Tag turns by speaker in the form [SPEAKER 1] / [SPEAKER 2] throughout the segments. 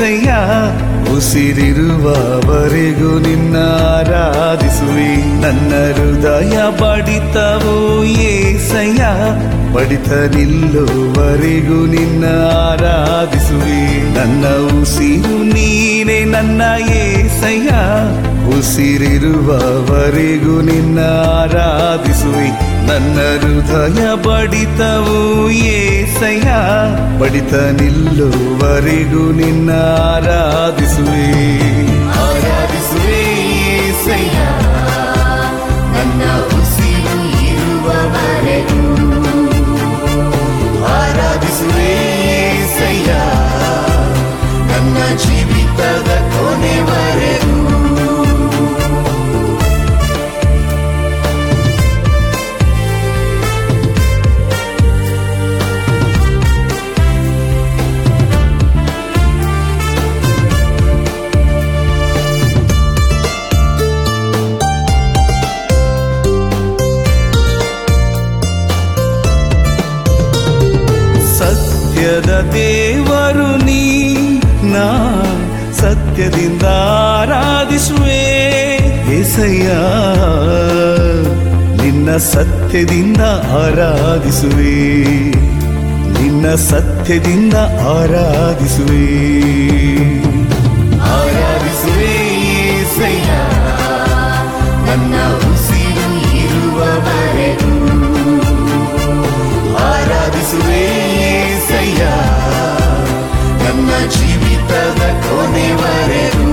[SPEAKER 1] ಏಸಯ್ಯ ಉಸಿರಿರುವವರೆಗೂ ನಿನ್ನ ಆರಾಧಿಸುವೆ ನನ್ನ ಹೃದಯ ಬಡಿತವು ಏಸಯ್ಯ ಬಡಿತ ನಿಲ್ಲುವರೆಗೂ ನಿನ್ನ ಆರಾಧಿಸುವೆ ನನ್ನ ಉಸಿರು ನೀನೆ ನನ್ನ ಏಸಯ್ಯ ಉಸಿರಿರುವವರೆಗೂ ನಿನ್ನ ಆರಾಧಿಸುವೆ ನನ್ನ ಹೃದಯ ಬಡಿತವು ಏಸಯ್ಯ ಬಡಿತ ನಿಲ್ಲುವರೆಗೂ ನಿನ್ನ ಆರಾಧಿಸುವೆ ಆರಾಧಿಸುವೆ ಏಸಯ್ಯ ನನ್ನ ಉಸಿರು ಇರುವವರೆಗೂ ಆರಾಧಿಸುವೆ ಏಸಯ್ಯ ನನ್ನ ಜೀವಿತದ ಕೊನೆವರೆಗೂ ಸತ್ಯದ ದೇವರು ನೀ ನಾ ಸತ್ಯದಿಂದ ಆರಾಧಿಸುವೆ ಎಸಯ್ಯ ನಿನ್ನ ಸತ್ಯದಿಂದ ಆರಾಧಿಸುವೆ ನಿನ್ನ ಸತ್ಯದಿಂದ ಆರಾಧಿಸುವೆ ಆರಾಧಿಸುವೆ ಏಸಯ್ಯ ನನ್ನ ಉಸಿರು ಇರುವವರೆಗೂ ಆರಾಧಿಸುವೆ ಏಸಯ್ಯ ನನ್ನ ಜೀವಿತದ ಕೊನೆವರೆಗೂ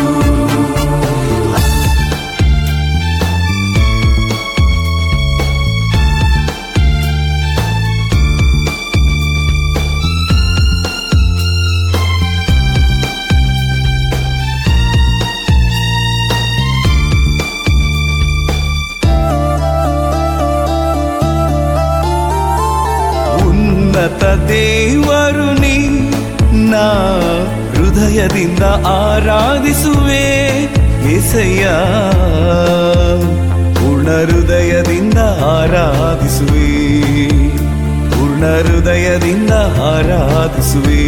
[SPEAKER 1] ಉನ್ನತ ದೇವರು ನೀ ನಾ ಹೃದಯದಿಂದ ಆರಾಧಿಸುವೆ ಎಸಯ್ಯ ಪೂರ್ಣ ಹೃದಯದಿಂದ ಆರಾಧಿಸುವೆ ಪೂರ್ಣ ಹೃದಯದಿಂದ ಆರಾಧಿಸುವೆ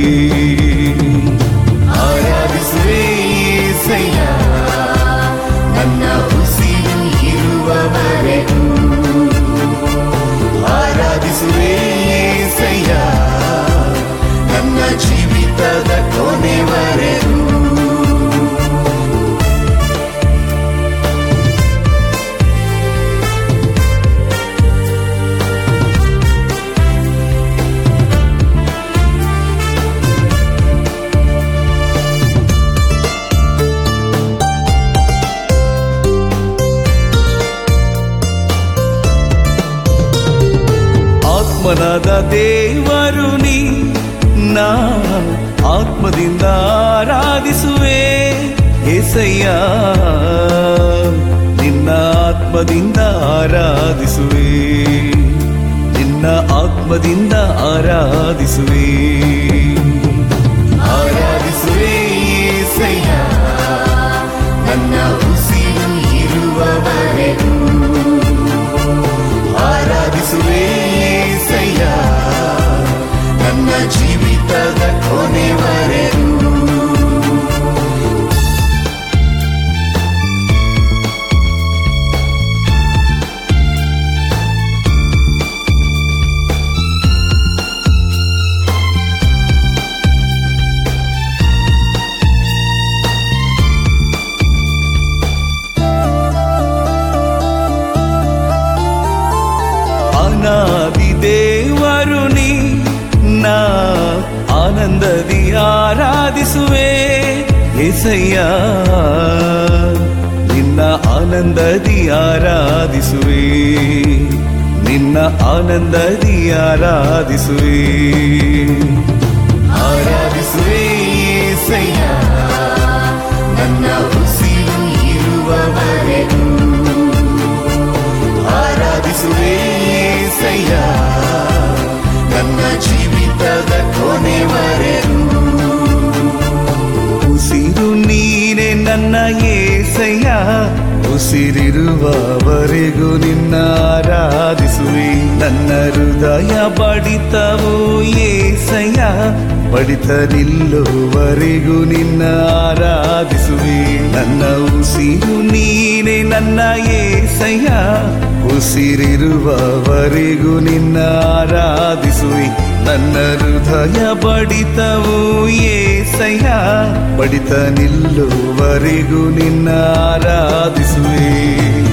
[SPEAKER 1] ಆರಾಧಿಸುವೆ ಏಸಯ್ಯ ನನ್ನ ಉಸಿರು ಇರುವವರೆಗೂ ಆರಾಧಿಸುವೆ ಏಸಯ್ಯ ನನ್ನ ಜೀವಿತದ ಕೊನೆವರೆಗೂ ಆತ್ಮನಾದ ದೇವರು ನೀ ನಾ ಆತ್ಮದಿಂದ ಆರಾಧಿಸುವೆ ಎಸಯ್ಯ ನಿನ್ನ ಆತ್ಮದಿಂದ ಆರಾಧಿಸುವೆ ನಿನ್ನ ಆತ್ಮದಿಂದ ಆರಾಧಿಸುವೆ ಆರಾಧಿಸುವೆ ಏಸಯ್ಯ ನನ್ನ ಉಸಿರು ಇರುವವರೆಗೂ ಆರಾಧಿಸುವೆ ಏಸಯ್ಯ ನನ್ನ ಜೀವಿತದ ಕೊನೆವರೆಗೂ ಅನಾದಿ ದೇವರು ನೀ ನಾ ಆನಂದದಿ ಆರಾಧಿಸುವೆ ಎಸಯ್ಯ ನಿನ್ನ ಆನಂದದಿ ಆರಾಧಿಸುವೆ ನಿನ್ನ ಆನಂದದಿ ಆರಾಧಿಸುವೆ ಆರಾಧಿಸುವೆ ಏಸಯ್ಯ ನನ್ನ ಉಸಿರು ಇರುವವರೆಗೂ ಆರಾಧಿಸುವೆ ಏಸಯ್ಯ ನನ್ನ ಜೀವಿತದ ಕೊನೆವರೆಗೂ ಉಸಿರು ನೀನೆ ನನ್ನ ಏಸಯ್ಯ ಉಸಿರಿರುವವರೆಗೂ ನಿನ್ನ ಆರಾಧಿಸುವೆ ನನ್ನ ಹೃದಯ ಬಡಿತವು ಏಸಯ್ಯ ಬಡಿತ ನಿಲ್ಲುವರೆಗೂ ನಿನ್ನ ಆರಾಧಿಸುವೆ ನನ್ನ ಉಸಿರು ನೀನೆ ನನ್ನ ಏಸಯ್ಯ ಉಸಿರಿರುವವರೆಗೂ ನಿನ್ನ ಆರಾಧಿಸುವೆ ನನ್ನ ಹೃದಯ ಬಡಿತವು ಏಸಯ್ಯ ಬಡಿತ ನಿಲ್ಲುವರೆಗೂ ನಿನ್ನ ಆರಾಧಿಸುವೆ